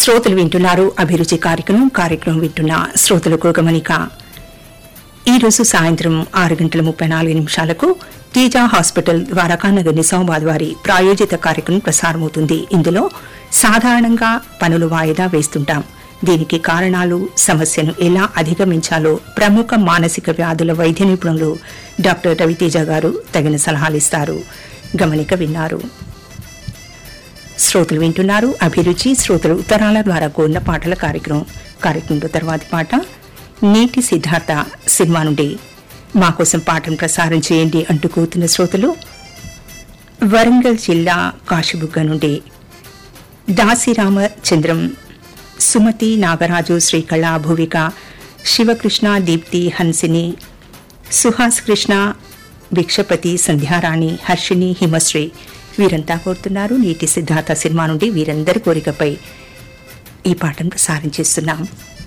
శ్రోతలు వింటున్నారు అభిరుచి కార్యక్రమం కార్యక్రమం వింటున్న శ్రోతలకు గమనిక ఈ రోజు సాయంత్రం ఆరు గంటల ముప్పై నాలుగు నిమిషాలకు టీజా హాస్పిటల్ ద్వారకానగర్ నిజామాబాద్ వారి ప్రాయోజిత కార్యక్రమం ప్రసారమవుతుంది ఇందులో సాధారణంగా పనులు వాయిదా వేస్తుంటాం దీనికి కారణాలు సమస్యను ఎలా అధిగమించాలో ప్రముఖ మానసిక వ్యాధుల వైద్య నిపుణులు డాక్టర్ రవితేజ గారు తగిన సలహాలిస్తారు గమనిక విన్నారు శ్రోతలు వింటున్నారు అభిరుచి శ్రోతలు ఉత్తరాల ద్వారా కూడిన పాటల కార్యక్రమం కార్యక్రమంలో తర్వాతి పాట నీటి సిద్ధార్థ సినిమా నుండి మా కోసం పాటను ప్రసారం చేయండి అంటూ కోరుతున్న శ్రోతలు వరంగల్ జిల్లా కాశీబుగ్గ నుండి దాసిరామచంద్రం సుమతి నాగరాజు శ్రీకళ భువిక శివకృష్ణ దీప్తి హన్సిని సుహాస్ కృష్ణ భిక్షపతి సంధ్యారాణి హర్షిని హిమశ్రీ వీరంతా కోరుతున్నారు నీటి సిద్ధార్థ సినిమా నుండి వీరందరి కోరికపై ఈ పాటను ప్రసారం చేస్తున్నాం